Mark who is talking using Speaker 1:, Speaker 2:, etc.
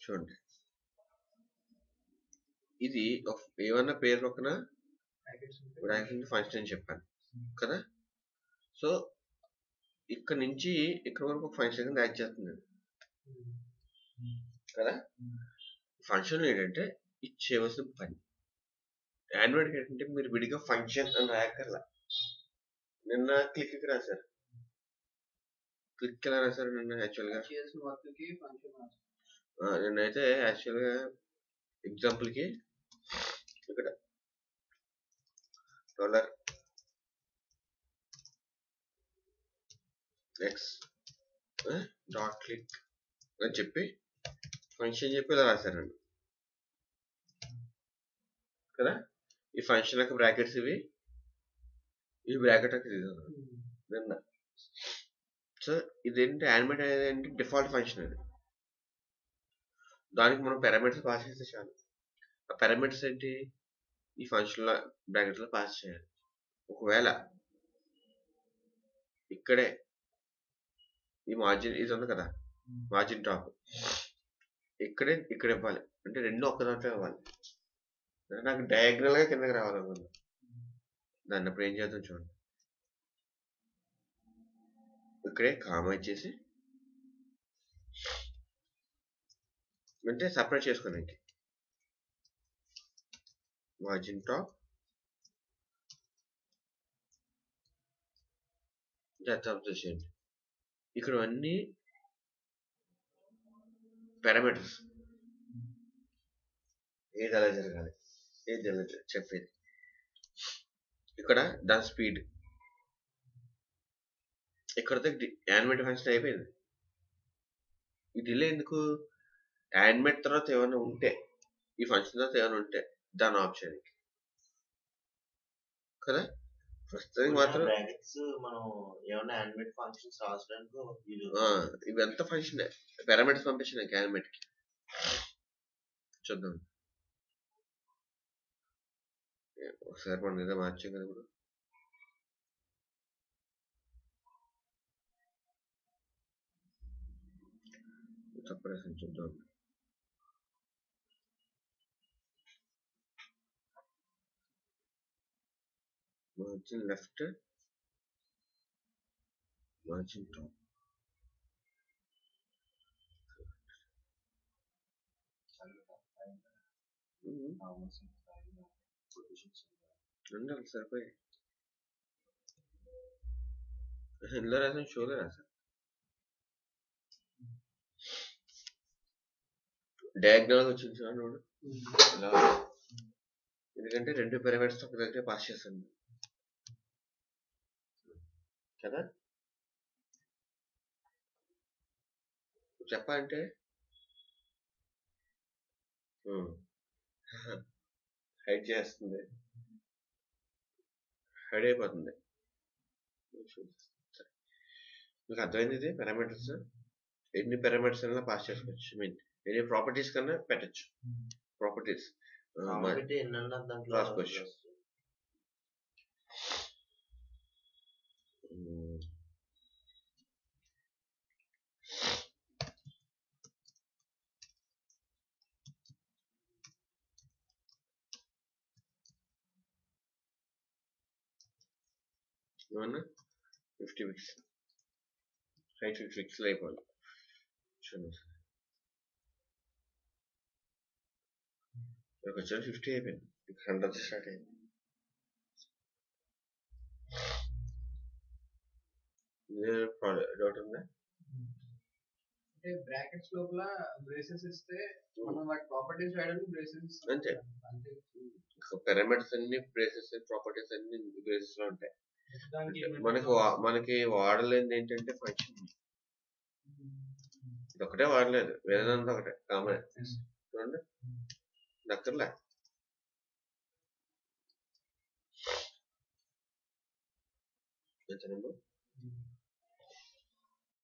Speaker 1: చూడండి ఇది ఒక- ఏమన్నా పేరు పక్కన
Speaker 2: ప్యాకెట్స్ ఉంటాయి.
Speaker 1: బ్రాకెట్ ఫంక్షన్ అని చెప్పాను కదా సో ఇక్కడ నుంచి ఇక్కడ వరకు ఒక ఫంక్షన్ కింద యాడ్ చేస్తుంది కదా ఫంక్షన్ ఏంటంటే ఇది చేయవలసిన పని ఆండ్రాయిడ్ ఏంటంటే మీరు విడిగా ఫంక్షన్ అని రాయక్కర్లా నిన్న క్లిక్ రాశారు క్లిక్ ఎలా రాశారు నిన్న యాక్చువల్గా
Speaker 2: చేసిన వర్క్ కి ఫంక్షన్
Speaker 1: నిన్నైతే యాక్చువల్గా ఎగ్జాంపుల్కి ఇక్కడ డాలర్ ఎక్స్ డాట్ క్లిక్ అని చెప్పి ఫంక్షన్ చెప్పి ఇలా రాశారండి కదా ఈ ఫంక్షన్ యొక్క బ్రాకెట్స్ ఇవి ఈ బ్రాకెట్ యొక్క ఇది నిన్న సో ఇదేంటి యానిమేట్ అనేది ఏంటి డిఫాల్ట్ ఫంక్షన్ అది దానికి మనం పారామీటర్స్ పాస్ చేస్తే చాలు ఆ పారామీటర్స్ ఏంటి ఈ ఫంక్షన్ బ్రాకెట్ లో పాస్ చేయాలి ఒకవేళ ఇక్కడే ఈ మార్జిన్ ఇది ఉంది కదా మార్జిన్ టాప్ ఇక్కడే ఇక్కడ ఇవ్వాలి అంటే రెండు ఒక్క దాంట్లో ఇవ్వాలి అంటే నాకు డయాగ్నల్ గా కిందకి రావాలనుకుంది దాన్ని అప్పుడు ఏం చేద్దాం చూడండి ఇక్కడే కామా ఇచ్చేసి అంటే సపరేట్ చేసుకోడానికి మార్జిన్ టాప్ డెత్ ఆఫ్ చేయండి ఇక్కడ అన్ని పారామీటర్స్ ఏది ఎలా జరగాలి ఏది ఎలా జ- చెప్పేది ఇక్కడ దాని స్పీడ్ ఇక్కడతో యానిమేట్ ఫంక్షన్ అయిపోయింది ఈ డిలే ఎందుకు యానిమేట్ తర్వాత ఏమైనా ఉంటే ఈ ఫంక్షన్ తర్వాత ఏమైనా ఉంటే దాని ఆప్షన్ కదా ప్రస్తుతానికి మాత్రం
Speaker 3: బ్రాకెట్స్ మనం ఏమైనా యానిమేట్ ఫంక్షన్స్ రాసడానికి వీలు
Speaker 1: ఆ, ఇవంతా ఫంక్షన్ పారామీటర్స్ పంపించిన యానిమేట్ కి చూద్దాం ఏ, ఒకసారి మనం ఏదో మార్చాం కదా ఇప్పుడు తప్పరేసం చూద్దాం మార్జిన్ లెఫ్ట్ మార్జిన్ టాప్ ఉండాలి సరిపోయి ఇందులో రాసాను షోలో రాసాను డయాగ్నల్ వచ్చింది చూడండి వాడు. ఇలా ఎందుకంటే రెండు పిరమిడ్స్ ఒక దగ్గర పాస్ చేస్తాను కదా చెప్పాలంటే హైడ్ చేస్తుంది హైడ్ అయిపోతుంది మీకు అర్థమైంది ఇది పారామీటర్స్ ఎన్ని పారామీటర్స్ అయినా పాస్ చేసుకోవచ్చు మీన్ ఎన్ని ప్రాపర్టీస్ కన్నా పెట్టచ్చు ప్రాపర్టీస్
Speaker 3: పెట్టి ఎన్నన్నా దాంట్లో
Speaker 1: రాసుకోవచ్చు. ఏమన్నా ఫిఫ్టీ పిక్స్ హైట్ ఫిఫ్టీ పిక్స్లు అయిపోవాలి చూడండి ఇక్కడికి వచ్చాను ఫిఫ్టీ అయిపోయింది ఇక్కడ హండ్రెడ్ స్టార్ట్ అయింది డౌట్ ఉందా
Speaker 2: అంటే బ్రాకెట్స్ లోపల బ్రేసెస్ ఇస్తే మనం వాటి ప్రాపర్టీస్ వేయడానికి బ్రేసెస్
Speaker 1: అంతే.
Speaker 2: అంతే
Speaker 1: పిరమిడ్స్ అన్ని ప్లేసెస్ ప్రాపర్టీస్ అన్ని ప్లేసెస్ లో ఉంటాయి
Speaker 2: దానికి
Speaker 1: అంటే మనకి వా- మనకి వాడలేనిది ఏంటంటే ఫంక్షన్ ఇది ఒకటే వాడలేదు వేరేదంతా ఒకటే కామన్ చూడండి దక్కర్లే ఎంత నెంబర్